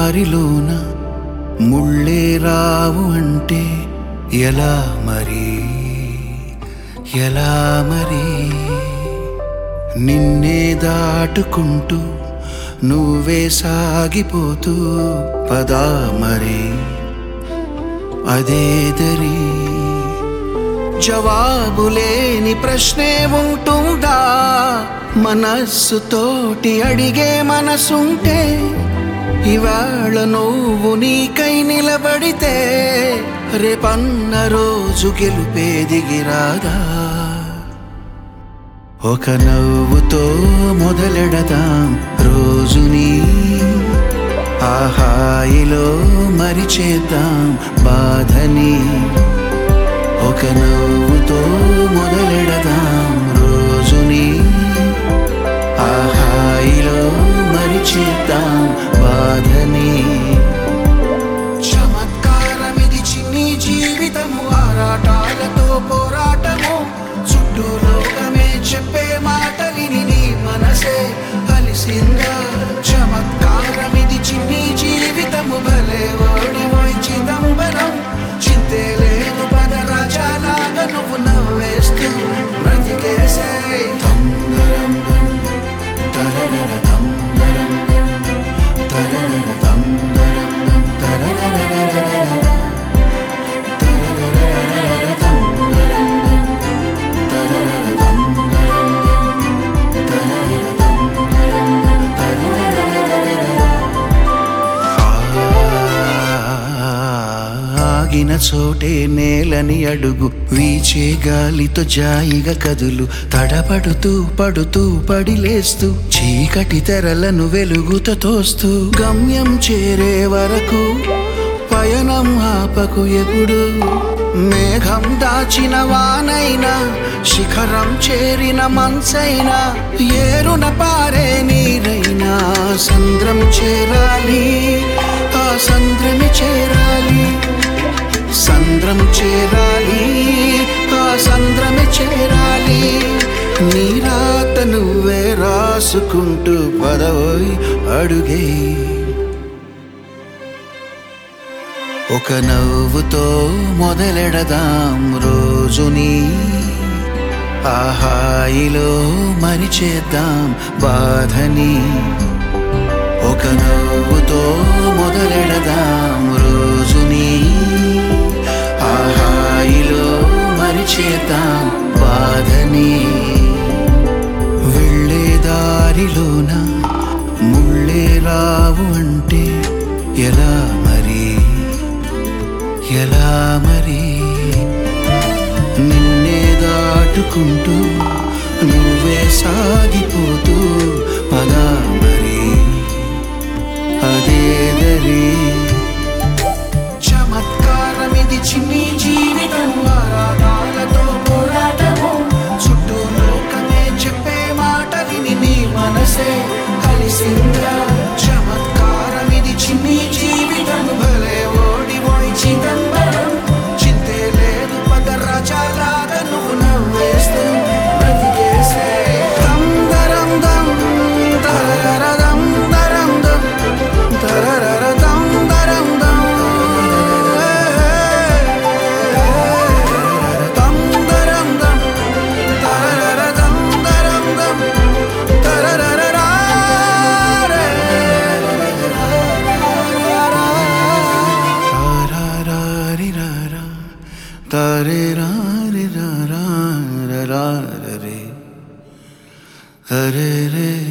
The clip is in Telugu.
దారిలోన ముళ్ళే రావు అంటే ఎలా మరి ఎలా మరి నిన్నే దాటుకుంటూ నువ్వే సాగిపోతూ పదా మరి అదే దరి జవాబు లేని ప్రశ్నే ఉంటుందా మనస్సుతోటి అడిగే మనసుంటే ఇవాళ నువ్వు నీకై నిలబడితే రేపన్న రోజు గెలుపే దిగిరాదా ఒక నవ్వుతో మొదలెడదాం రోజుని ఆ హాయిలో మరిచేద్దాం బాధని ఒక నవ్వుతో మొదలెడదాం రోజుని ఆ హాయిలో మరిచేద్దాం బాధని చమత్కారమిది చిన్ని జీవితము ఆరాటాలతో పోరాటము చుట్టూ లోకమే చెప్పే మాటలిని నీ మనసే అలిసిందా చమత్కారమిది చిన్ని జీవితము భలే ఓడి చిదంబరం చింతే లేదు పద రాజాలాగా నువ్వు నవ్వేస్తూ బ్రతికేసే తందరం తరరర తందరం తరరర తందరం తరరర ఆగిన చోటే నేలని అడుగు వీచే గాలితో జాయిగా కదులు తడబడుతూ పడుతూ పడిలేస్తూ చీకటి తెరలను వెలుగుతో తోస్తూ గమ్యం చేరే వరకు పయనం ఆపకు ఎప్పుడు మేఘం దాచిన వానైనా శిఖరం చేరిన మనసైనా ఏరున పారే నీరైనా సంద్రం చేరాలి ఆ సంద్రమి చేరాలి సంద్రం చేరాలి ఆ సంద్రమి చేరాలి నీ రాత నువ్వే రాసుకుంటూ పదవోయ్ అడుగే ఒక నవ్వుతో మొదలెడదాం రోజుని ఆ హాయిలో మరిచేద్దాం బాధని ఒక నవ్వుతో మొదలెడదాం రోజుని ఆ హాయిలో మరిచేద్దాం బాధని వెళ్ళే దారిలోన ముళ్ళే రావు అంటే ఎలా మరి ఎలా మరి నిన్నే దాటుకుంటూ నువ్వే సాగిపోతూ పదా మరి అదే దరి చమత్కారమిది చిన్ని జీవితం ఆరాటాలతో పోరాటము చుట్టూ లోకమే చెప్పే మాటలిని నీ మనసే కలిసిందా చమత్కారమిది చిన్ని జీవితం భలే ఓడి ఓడి చిదంబరం చింతే లేదు పద రాజాలాగా నువ్వు నవ్వేస్తూ బ్రతికేసే దం దరం దం దరర దం దరం దం దరర దం దరం దం దం దరం దం దరర దం దరం దం దరర రా రే రా రా రి రా రా తరే రా రి రా రా రా రా రే హరే రే